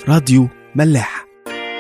راديو ملاح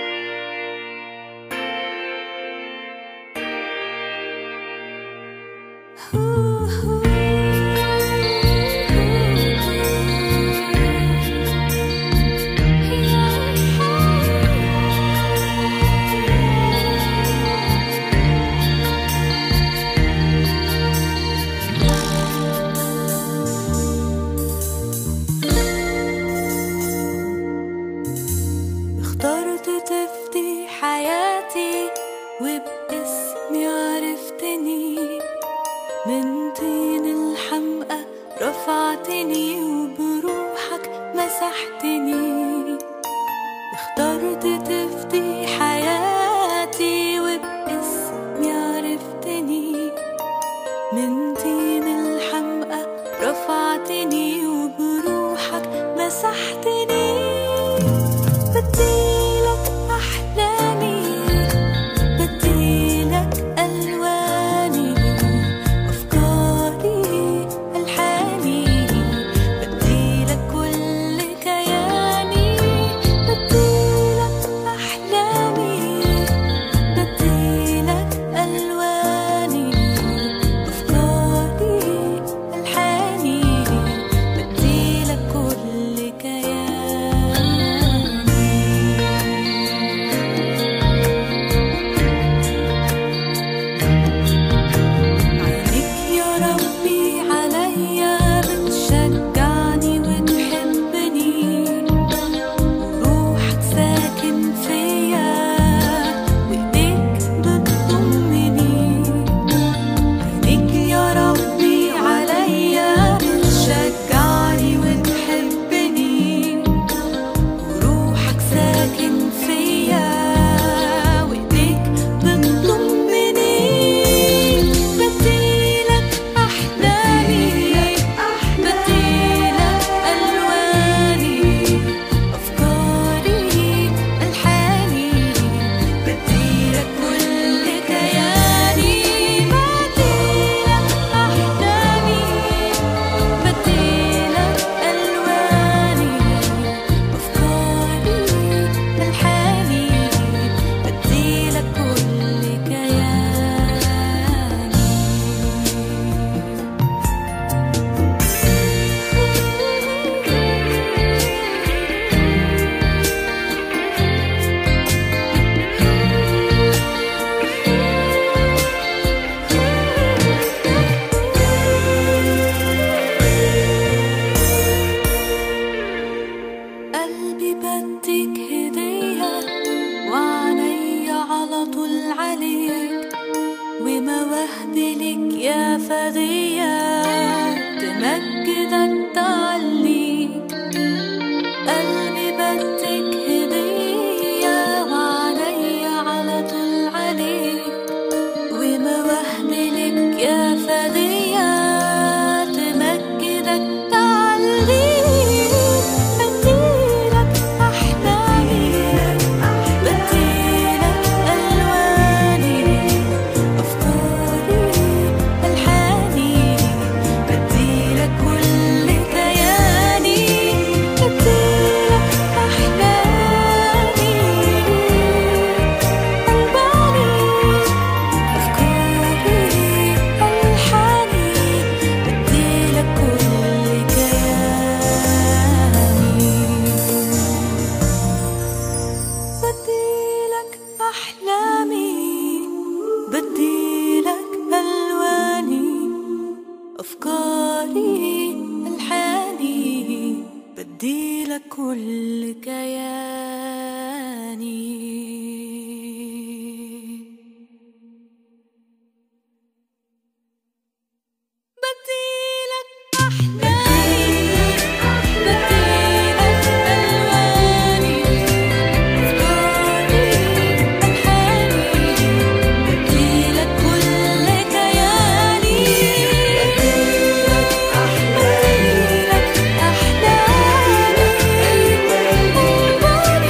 اخترت تفدي حياتي وباسمي عرفتني من طين الحمقى رفعتني وبروحك مسحتني اخترت تفدي حياتي وباسمي عرفتني من طين الحمقى رفعتني وبروحك مسحتني بديلك أحلامي بديلك ألواني أفكاري ألحاني بديلك كل كياني بديلك أحلامي بديلك ألواني أفكاري ألحاني بديلك كل كياني عينيك يا ربي عليا بتشجعني وتحبني وروحك ساكن فيا وايديك بتضمني عينيك يا ربي عليا بتشجعني وتحبني وروحك ساكن فيا وايديك بتضمني بديلك احلامي بديلك الواني افكاري الحاني بديلك كل كياني بديلك احلامي بديلك الواني افكاري الحاني بديلك كل كياني قلبي بديك هدية وعلي على طول عليك ومواهبي لك يا فدية تمجدك تعليك قلبي بديك هدية وعلي على طول عليك ومواهبي لك يا فدية تمجدك تعليك بديلك أحلامي بديلك ألواني أفكاري ألحاني بديلك كل كياني بديلك أحلامي ألواني أفكاري ألحاني بديلك كل كياني بديلك أحلامي بديلك ألواني أفكاري ألحاني بديلك كل كياني بديلك أحلامي بديلك ألواني أفكاري ألحاني بديلك كل كياني بديلك أحلامي بديلك أحلامي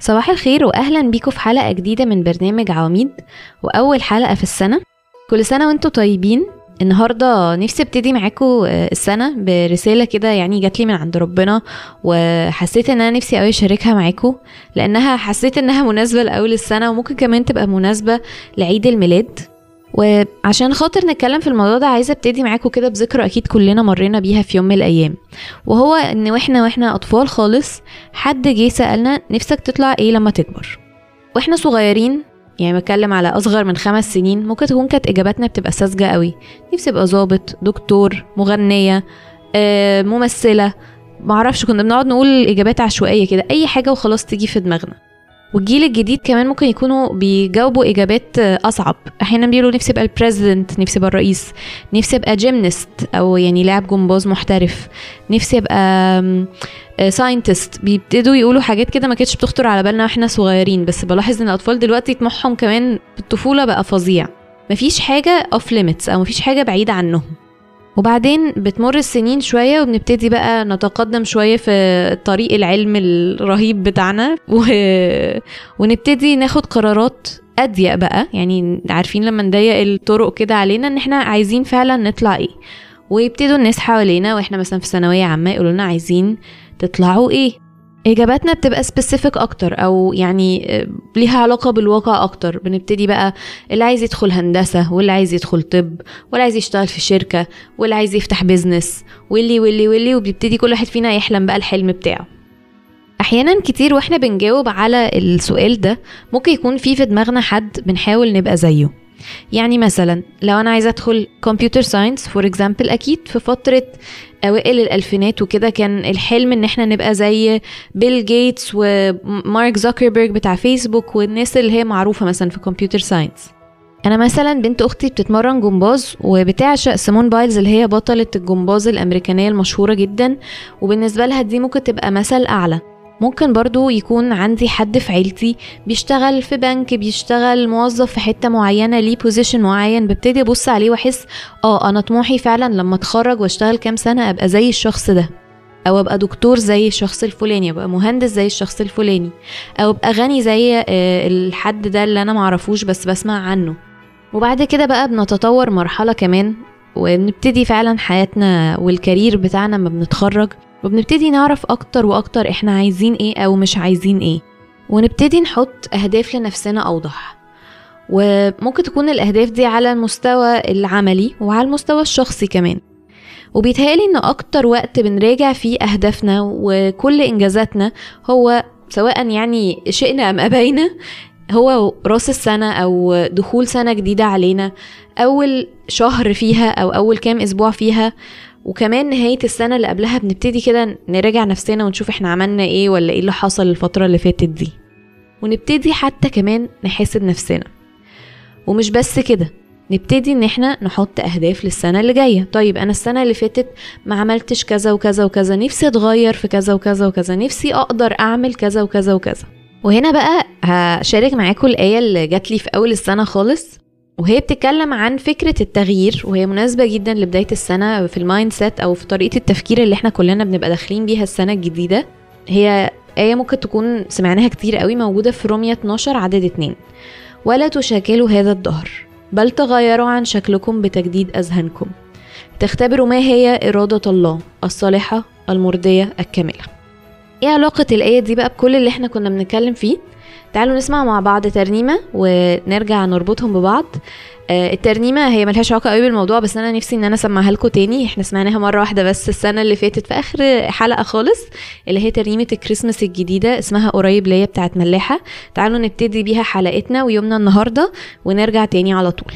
صباح الخير واهلا بيكم في حلقه جديده من برنامج عواميد واول حلقه في السنه كل سنه وانتم طيبين النهارده نفسي ابتدي معاكم السنه برساله كده يعني جات لي من عند ربنا وحسيت ان انا نفسي قوي اشاركها معاكم لانها حسيت انها مناسبه لاول السنه وممكن كمان تبقى مناسبه لعيد الميلاد وعشان خاطر نتكلم في الموضوع ده عايزه ابتدي معاكم كده بذكرى اكيد كلنا مرينا بيها في يوم من الايام وهو ان واحنا واحنا اطفال خالص حد جه سالنا نفسك تطلع ايه لما تكبر واحنا صغيرين يعني بتكلم على اصغر من خمس سنين ممكن تكون كانت اجاباتنا بتبقى ساذجه قوي نفسي ابقى ظابط دكتور مغنيه آه، ممثله معرفش كنا بنقعد نقول اجابات عشوائيه كده اي حاجه وخلاص تيجي في دماغنا والجيل الجديد كمان ممكن يكونوا بيجاوبوا اجابات آه، اصعب احيانا بيقولوا نفسي ابقى البريزيدنت نفسي ابقى الرئيس نفسي ابقى جيمنست او يعني لاعب جمباز محترف نفسي ابقى ساينتست بيبتدوا يقولوا حاجات كده ما كانتش بتخطر على بالنا واحنا صغيرين بس بلاحظ ان الاطفال دلوقتي طموحهم كمان في الطفوله بقى فظيع مفيش حاجه اوف ليميتس او مفيش حاجه بعيده عنهم وبعدين بتمر السنين شوية وبنبتدي بقى نتقدم شوية في طريق العلم الرهيب بتاعنا و... ونبتدي ناخد قرارات أضيق بقى يعني عارفين لما نضيق الطرق كده علينا ان احنا عايزين فعلا نطلع ايه ويبتدوا الناس حوالينا واحنا مثلا في ثانوية عامة يقولوا لنا عايزين تطلعوا ايه اجاباتنا بتبقى سبيسيفيك اكتر او يعني آه، ليها علاقه بالواقع اكتر بنبتدي بقى اللي عايز يدخل هندسه واللي عايز يدخل طب واللي عايز يشتغل في شركه واللي عايز يفتح بيزنس واللي واللي واللي وبيبتدي كل واحد فينا يحلم بقى الحلم بتاعه احيانا كتير واحنا بنجاوب على السؤال ده ممكن يكون في في دماغنا حد بنحاول نبقى زيه يعني مثلا لو انا عايزه ادخل كمبيوتر ساينس فور اكزامبل اكيد في فتره اوائل الالفينات وكده كان الحلم ان احنا نبقى زي بيل جيتس ومارك زوكربيرج بتاع فيسبوك والناس اللي هي معروفه مثلا في كمبيوتر ساينس انا مثلا بنت اختي بتتمرن جمباز وبتعشق سيمون بايلز اللي هي بطله الجمباز الامريكانيه المشهوره جدا وبالنسبه لها دي ممكن تبقى مثل اعلى ممكن برضو يكون عندي حد في عيلتي بيشتغل في بنك بيشتغل موظف في حتة معينة ليه بوزيشن معين ببتدي ابص عليه واحس اه انا طموحي فعلا لما اتخرج واشتغل كام سنة ابقى زي الشخص ده او ابقى دكتور زي الشخص الفلاني ابقى مهندس زي الشخص الفلاني او ابقى غني زي آه، الحد ده اللي انا معرفوش بس بسمع عنه وبعد كده بقى بنتطور مرحلة كمان ونبتدي فعلا حياتنا والكارير بتاعنا لما بنتخرج وبنبتدي نعرف اكتر واكتر احنا عايزين ايه او مش عايزين ايه ونبتدي نحط اهداف لنفسنا اوضح وممكن تكون الاهداف دي على المستوى العملي وعلى المستوى الشخصي كمان وبيتهيألي ان اكتر وقت بنراجع فيه اهدافنا وكل انجازاتنا هو سواء يعني شئنا ام ابينا هو راس السنة أو دخول سنة جديدة علينا أول شهر فيها أو أول كام أسبوع فيها وكمان نهاية السنة اللي قبلها بنبتدي كده نراجع نفسنا ونشوف احنا عملنا ايه ولا ايه اللي حصل الفترة اللي فاتت دي ونبتدي حتى كمان نحاسب نفسنا ومش بس كده نبتدي ان احنا نحط اهداف للسنة اللي جاية طيب انا السنة اللي فاتت ما عملتش كذا وكذا وكذا نفسي اتغير في كذا وكذا وكذا نفسي اقدر اعمل كذا وكذا وكذا وهنا بقى هشارك معاكم الآية اللي جات لي في أول السنة خالص وهي بتتكلم عن فكرة التغيير وهي مناسبة جدا لبداية السنة في المايند سيت أو في طريقة التفكير اللي احنا كلنا بنبقى داخلين بيها السنة الجديدة هي آية ممكن تكون سمعناها كتير قوي موجودة في رومية 12 عدد 2 ولا تشاكلوا هذا الدهر بل تغيروا عن شكلكم بتجديد أذهانكم تختبروا ما هي إرادة الله الصالحة المرضية الكاملة ايه علاقة الآية دي بقى بكل اللي احنا كنا بنتكلم فيه تعالوا نسمع مع بعض ترنيمة ونرجع نربطهم ببعض آه، الترنيمة هي ملهاش علاقة قوي بالموضوع بس أنا نفسي إن أنا أسمعها لكم تاني إحنا سمعناها مرة واحدة بس السنة اللي فاتت في آخر حلقة خالص اللي هي ترنيمة الكريسماس الجديدة اسمها قريب ليا بتاعت ملاحة تعالوا نبتدي بيها حلقتنا ويومنا النهاردة ونرجع تاني على طول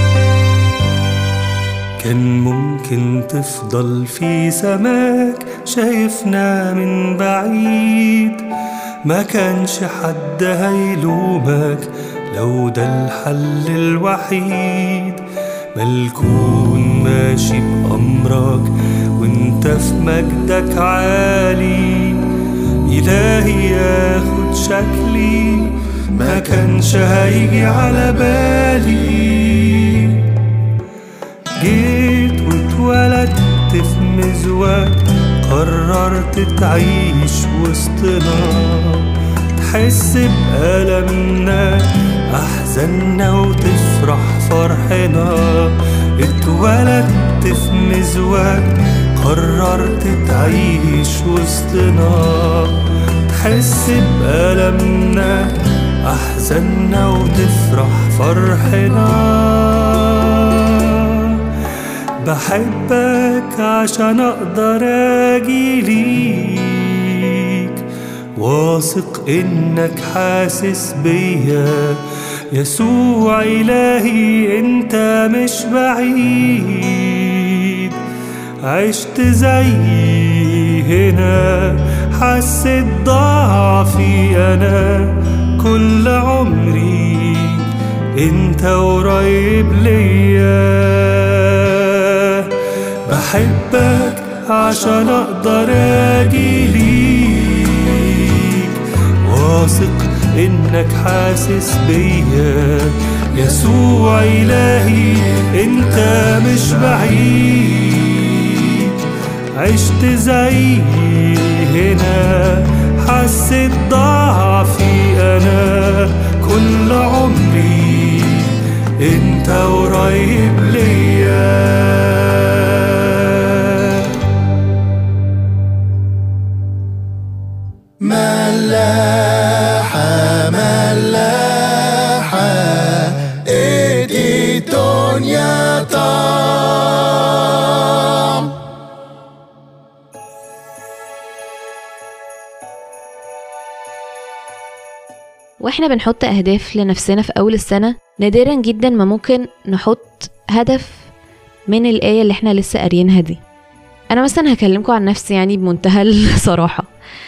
كان ممكن تفضل في سماك شايفنا من بعيد ما كانش حد هيلومك لو ده الحل الوحيد ملكون ماشي بأمرك وانت في مجدك عالي إلهي ياخد شكلي ما كانش هيجي على بالي جيت واتولدت في مزوج قررت تعيش وسطنا تحس بألمنا أحزاننا وتفرح فرحنا اتولدت في مزوج قررت تعيش وسطنا تحس بألمنا أحزاننا وتفرح فرحنا بحبك عشان اقدر اجي ليك واثق انك حاسس بيا يسوع الهي انت مش بعيد عشت زي هنا حسيت ضعفي انا كل عمري انت قريب ليا بحبك عشان اقدر اجي ليك واثق انك حاسس بيا يسوع الهي انت مش بعيد عشت زي هنا حسيت ضعفي انا كل عمري انت قريب ليا ملاحة ملاحة ايدي دنيا طعم واحنا بنحط اهداف لنفسنا في اول السنه نادرا جدا ما ممكن نحط هدف من الايه اللي احنا لسه قاريينها دي انا مثلا هكلمكم عن نفسي يعني بمنتهى الصراحه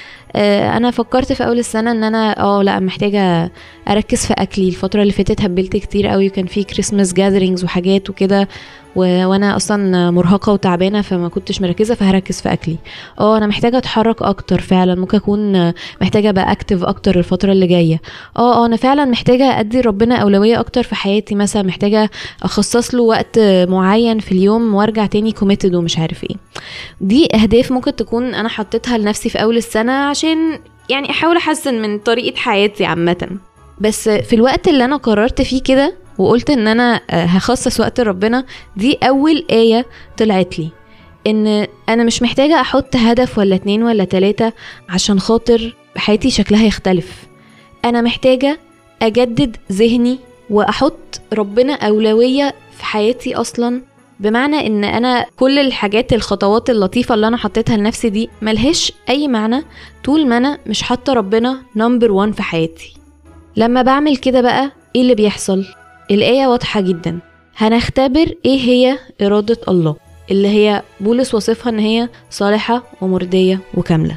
آه، انا فكرت في اول السنه ان انا اه لا محتاجه اركز في اكلي الفتره اللي فاتت هبلت كتير قوي وكان في كريسماس جاذرينجز وحاجات وكده و... وانا اصلا مرهقه وتعبانه فما كنتش مركزه فهركز في اكلي اه انا محتاجه اتحرك اكتر فعلا ممكن اكون محتاجه ابقى اكتف اكتر الفتره اللي جايه اه اه انا فعلا محتاجه ادي ربنا اولويه اكتر في حياتي مثلا محتاجه اخصص له وقت معين في اليوم وارجع تاني كوميتد ومش عارف ايه دي اهداف ممكن تكون انا حطيتها لنفسي في اول السنه عشان يعني احاول احسن من طريقه حياتي عامه بس في الوقت اللي انا قررت فيه كده وقلت ان انا آه، هخصص وقت ربنا دي اول ايه طلعت لي ان انا مش محتاجه احط هدف ولا اتنين ولا تلاته عشان خاطر حياتي شكلها يختلف انا محتاجه اجدد ذهني واحط ربنا اولويه في حياتي اصلا بمعنى ان انا كل الحاجات الخطوات اللطيفه اللي انا حطيتها لنفسي دي ملهاش اي معنى طول ما انا مش حاطه ربنا نمبر وان في حياتي لما بعمل كده بقى ايه اللي بيحصل الايه واضحه جدا هنختبر ايه هي اراده الله اللي هي بولس وصفها ان هي صالحه ومرضيه وكامله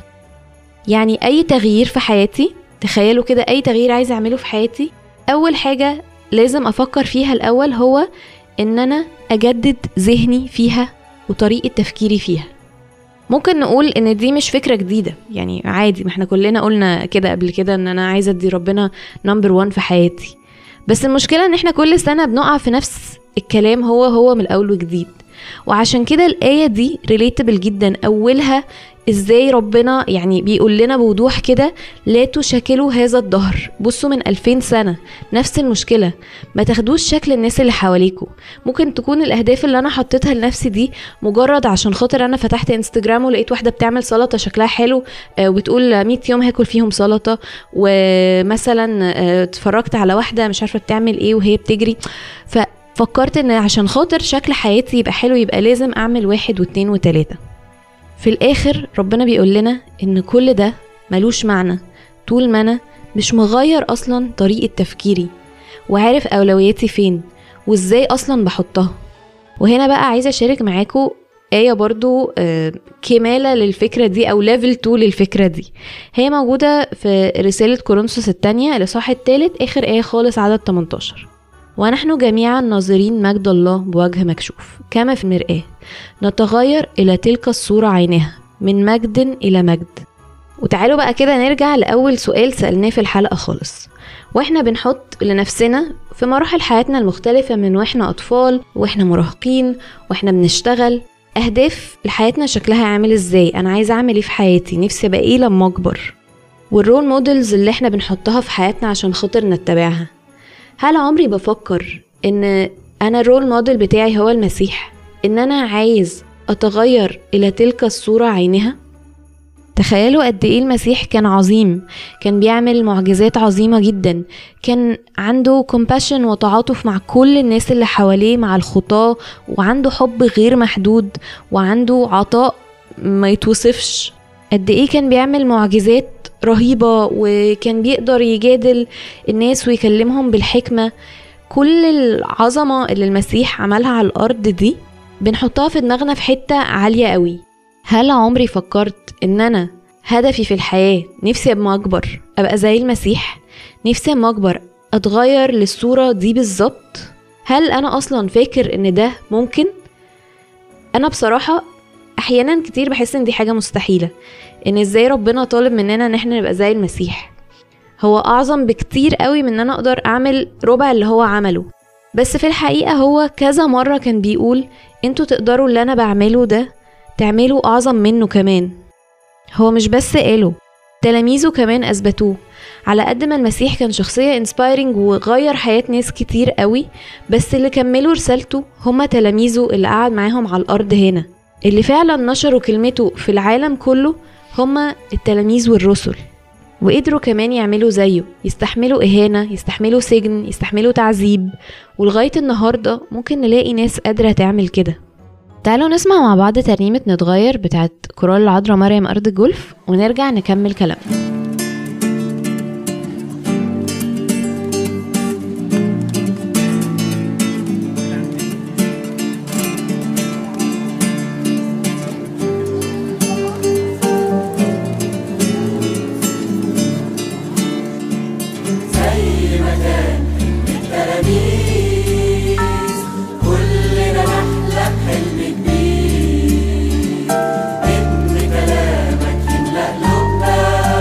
يعني اي تغيير في حياتي تخيلوا كده اي تغيير عايزه اعمله في حياتي اول حاجه لازم افكر فيها الاول هو ان انا اجدد ذهني فيها وطريقه تفكيري فيها ممكن نقول ان دي مش فكره جديده يعني عادي ما احنا كلنا قلنا كده قبل كده ان انا عايزه ادي ربنا نمبر وان في حياتي بس المشكله ان احنا كل سنه بنقع في نفس الكلام هو هو من الاول وجديد وعشان كده الايه دي ريليتبل جدا اولها ازاي ربنا يعني بيقول لنا بوضوح كده لا تشكلوا هذا الدهر بصوا من 2000 سنة نفس المشكلة ما تاخدوش شكل الناس اللي حواليكوا ممكن تكون الأهداف اللي أنا حطيتها لنفسي دي مجرد عشان خاطر أنا فتحت انستجرام ولقيت واحدة بتعمل سلطة شكلها حلو آه، وبتقول 100 يوم هاكل فيهم سلطة ومثلا آه، اتفرجت على واحدة مش عارفة بتعمل ايه وهي بتجري ففكرت ان عشان خاطر شكل حياتي يبقى حلو يبقى لازم اعمل واحد واتنين وتلاتة في الاخر ربنا بيقول لنا ان كل ده ملوش معنى طول ما انا مش مغير اصلا طريقة تفكيري وعارف اولوياتي فين وازاي اصلا بحطها وهنا بقى عايزة اشارك معاكم آية برضو آه، كمالة للفكرة دي أو ليفل 2 للفكرة دي هي موجودة في رسالة كورنثوس الثانية الإصحاح الثالث آخر آية خالص عدد 18 ونحن جميعا ناظرين مجد الله بوجه مكشوف كما في المرآة نتغير إلى تلك الصورة عينها من مجد إلى مجد وتعالوا بقى كده نرجع لأول سؤال سألناه في الحلقة خالص واحنا بنحط لنفسنا في مراحل حياتنا المختلفة من واحنا أطفال واحنا مراهقين واحنا بنشتغل أهداف لحياتنا شكلها عامل ازاي أنا عايزة أعمل ايه في حياتي نفسي أبقى ايه لما أكبر والرول موديلز اللي احنا بنحطها في حياتنا عشان خاطر نتبعها هل عمري بفكر ان انا الرول موديل بتاعي هو المسيح ان انا عايز اتغير الى تلك الصورة عينها تخيلوا قد ايه المسيح كان عظيم كان بيعمل معجزات عظيمة جدا كان عنده كومباشن وتعاطف مع كل الناس اللي حواليه مع الخطاة وعنده حب غير محدود وعنده عطاء ما يتوصفش قد ايه كان بيعمل معجزات رهيبة وكان بيقدر يجادل الناس ويكلمهم بالحكمة كل العظمة اللي المسيح عملها على الأرض دي بنحطها في دماغنا في حتة عالية قوي هل عمري فكرت ان انا هدفي في الحياة نفسي اما اكبر ابقى زي المسيح نفسي اما اكبر اتغير للصورة دي بالظبط هل انا اصلا فاكر ان ده ممكن انا بصراحة احيانا كتير بحس ان دي حاجة مستحيلة ان ازاي ربنا طالب مننا ان احنا نبقى زي المسيح هو اعظم بكتير قوي من ان انا اقدر اعمل ربع اللي هو عمله بس في الحقيقة هو كذا مرة كان بيقول انتوا تقدروا اللي انا بعمله ده تعملوا اعظم منه كمان هو مش بس قاله تلاميذه كمان اثبتوه على قد ما المسيح كان شخصية انسبايرنج وغير حياة ناس كتير قوي بس اللي كملوا رسالته هما تلاميذه اللي قعد معاهم على الأرض هنا اللي فعلا نشروا كلمته في العالم كله هما التلاميذ والرسل وقدروا كمان يعملوا زيه يستحملوا إهانة يستحملوا سجن يستحملوا تعذيب ولغاية النهاردة ممكن نلاقي ناس قادرة تعمل كده تعالوا نسمع مع بعض ترنيمة نتغير بتاعت كورال العذراء مريم أرض الجولف ونرجع نكمل كلامنا كلنا نحلم حلم كبير إن كلامك يملأ قلوبنا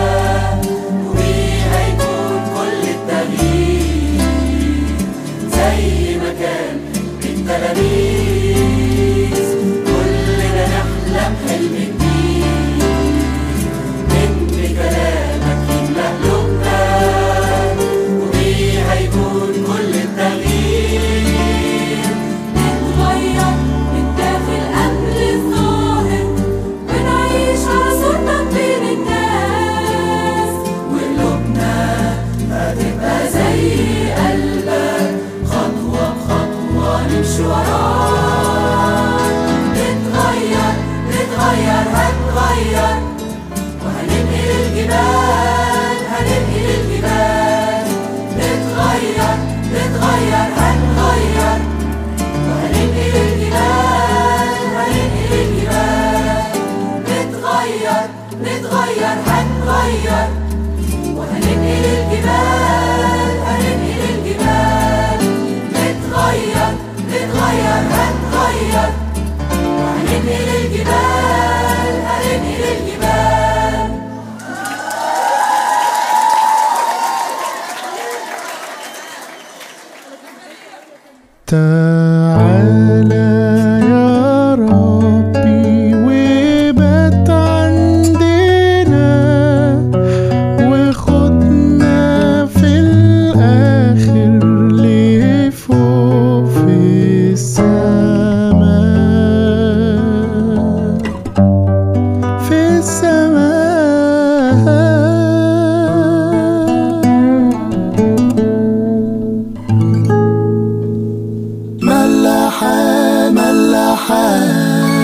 وبيه هيكون كل التغيير زي ما كان التلاميذ كلنا نحلم حلم كبير إن كلامك يملأ قلوبنا وبيه هيكون كل التغيير نتغير من داخل قبل الظاهر ونعيش على صورتك بين الناس وقلوبنا هتبقى زي قلبك خطوة بخطوة نمشي وراك نتغير نتغير هنغير وهننقل الجبال هننقل الجبال نتغير نتغير هنغير وهننقل الجبال هننقل الجبال نتغير نتغير هنغير وهننقل الجبال هننقل الجبال نتغير نتغير هنغير وهننقل الجبال هننقل الجبال تعالى يا ربي وبات عندنا وخدنا في الآخر لفوق في السماء في السماء ملاحة ملاحة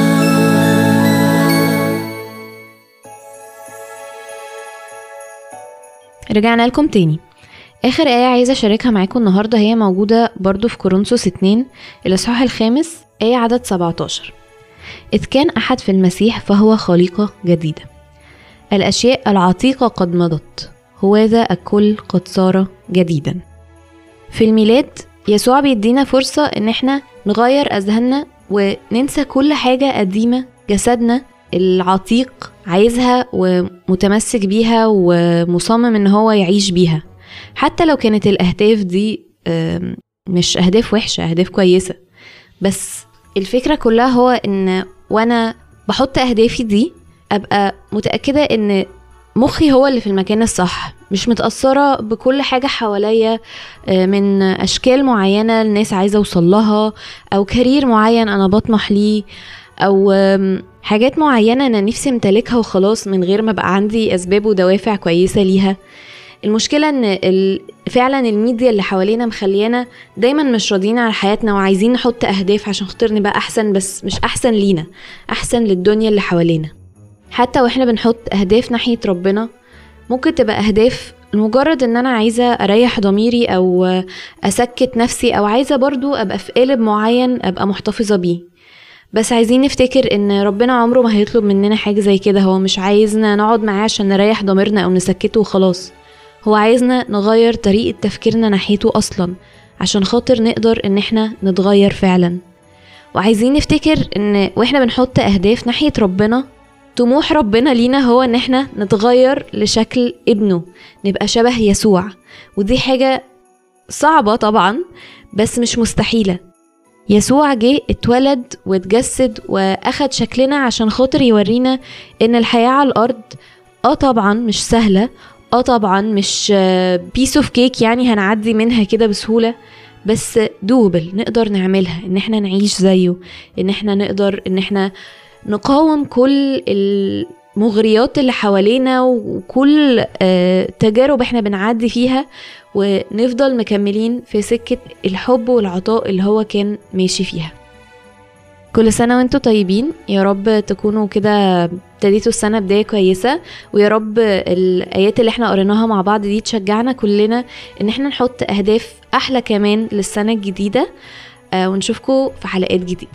رجعنا لكم تاني آخر آية عايزة أشاركها معاكم النهاردة هي موجودة برضو في كورنثوس 2 الإصحاح الخامس آية عدد 17 إذ كان أحد في المسيح فهو خليقة جديدة الأشياء العتيقة قد مضت هوذا الكل قد صار جديدا في الميلاد يسوع بيدينا فرصة إن احنا نغير أذهاننا وننسى كل حاجة قديمة جسدنا العتيق عايزها ومتمسك بيها ومصمم إن هو يعيش بيها حتى لو كانت الأهداف دي آم، مش أهداف وحشة أهداف كويسة بس الفكرة كلها هو إن وأنا بحط أهدافي دي أبقى متأكدة إن مخي هو اللي في المكان الصح مش متأثرة بكل حاجة حواليا آه، من أشكال معينة الناس عايزة أوصل لها أو كارير معين أنا بطمح ليه أو آم، حاجات معينة أنا نفسي امتلكها وخلاص من غير ما بقى عندي أسباب ودوافع كويسة ليها المشكلة ان ال... فعلا الميديا اللي حوالينا مخليانا دايما مش راضيين على حياتنا وعايزين نحط اهداف عشان خاطر نبقى احسن بس مش احسن لينا احسن للدنيا اللي حوالينا حتى واحنا بنحط اهداف ناحية ربنا ممكن تبقى اهداف لمجرد ان انا عايزة اريح ضميري او اسكت نفسي او عايزة برضو ابقى في قالب معين ابقى محتفظة بيه بس عايزين نفتكر ان ربنا عمره ما هيطلب مننا حاجة زي كده هو مش عايزنا نقعد معاه عشان نريح ضميرنا او نسكته وخلاص هو عايزنا نغير طريقة تفكيرنا ناحيته أصلا عشان خاطر نقدر إن احنا نتغير فعلا وعايزين نفتكر إن واحنا بنحط أهداف ناحية ربنا طموح ربنا لينا هو إن احنا نتغير لشكل ابنه نبقى شبه يسوع ودي حاجة صعبة طبعا بس مش مستحيلة يسوع جه اتولد واتجسد واخد شكلنا عشان خاطر يورينا ان الحياة على الارض اه طبعا مش سهلة اه طبعا مش بيس اوف كيك يعني هنعدي منها كده بسهولة بس دوبل نقدر نعملها ان احنا نعيش زيه ان احنا نقدر ان احنا نقاوم كل المغريات اللي حوالينا وكل آه، تجارب احنا بنعدي فيها ونفضل مكملين في سكة الحب والعطاء اللي هو كان ماشي فيها كل سنة وانتوا طيبين يا رب تكونوا كده ابتديتوا السنة بداية كويسة ويا رب الآيات اللي احنا قريناها مع بعض دي تشجعنا كلنا ان احنا نحط أهداف أحلى كمان للسنة الجديدة آه، ونشوفكم في حلقات جديدة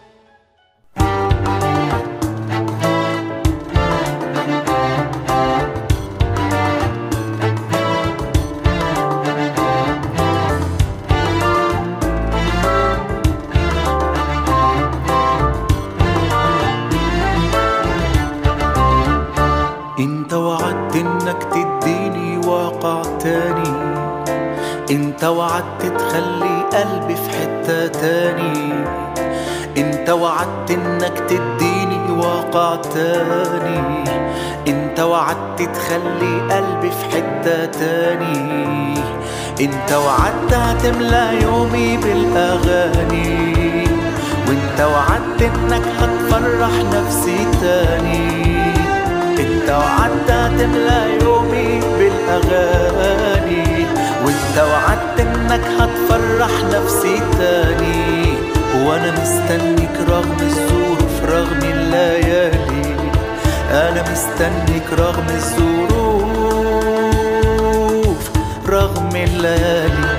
انت وعدت انك تديني واقع تاني انت وعدت تخلي قلبي في حتة تاني انت وعدت انك تديني واقع تاني انت وعدت تخلي قلبي في حتة تاني انت وعدت هتملى يومي بالاغاني وانت وعدت انك هتفرح نفسي تاني انت وعدت هتملى يومي بالاغاني وانت وعدت انك هتفرح نفسي تاني وانا مستنيك رغم الظروف رغم الليالي انا مستنيك رغم الظروف رغم الليالي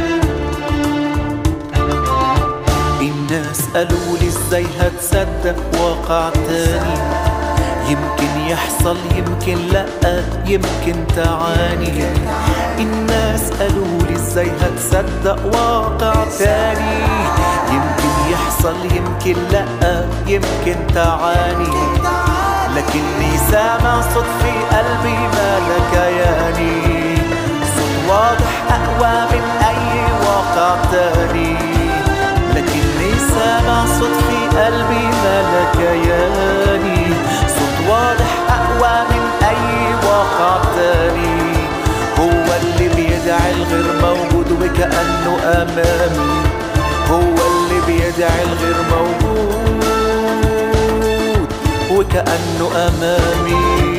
الناس قالوا لي ازاي هتصدق واقع تاني يمكن يحصل يمكن لا يمكن تعاني الناس قالوا لي ازاي هتصدق واقع تاني يمكن يحصل يمكن لا يمكن تعاني لكني سامع صوت في قلبي مالك ياني صوت واضح اقوى من اي واقع تاني لكني سامع صوت في قلبي مالك ياني صوت واضح اقوى من اي واقع تاني هو اللي بيدعي الغير موجود وكأنه امامي هو اللي بيدعي الغير موجود وكأنه امامي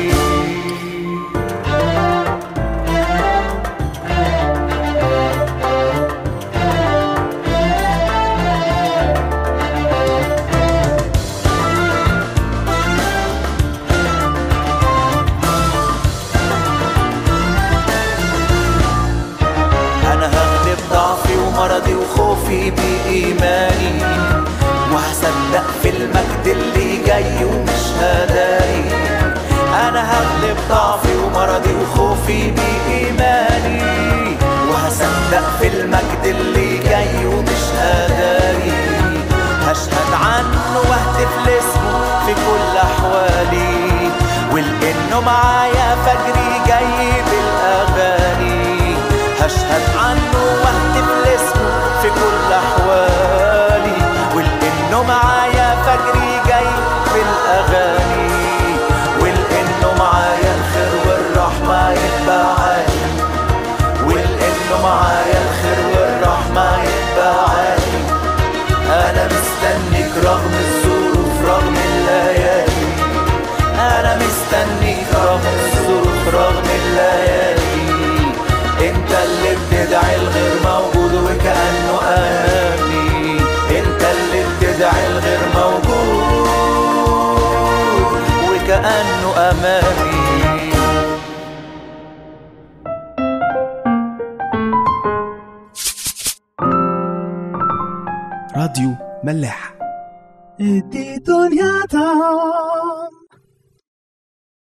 أنا هغلب ضعفي ومرضي وخوفي بإيماني وهصدق في المجد المجد اللي جاي ومش هداري انا هغلب ضعفي ومرضي وخوفي بإيماني وهصدق في المجد اللي جاي ومش هداري هشهد عنه واهتف لاسمه في كل احوالي ولانه معايا فجري جاي بالاغاني هشهد عنه واهتف لاسمه في كل احوالي ولانه معايا فجري جاي بالاغاني ولانه معايا الخير والرحمه يتبعاني ولانه معايا الخير والرحمه يتبعاني انا مستنيك رغم الظروف رغم الليالي انا مستنيك رغم الظروف رغم الليالي انت اللي بتدعي الغير موجود وكانه امامي انت اللي بتدعي الغير موجود وكانه امامي راديو ملاح دي دنيا تعم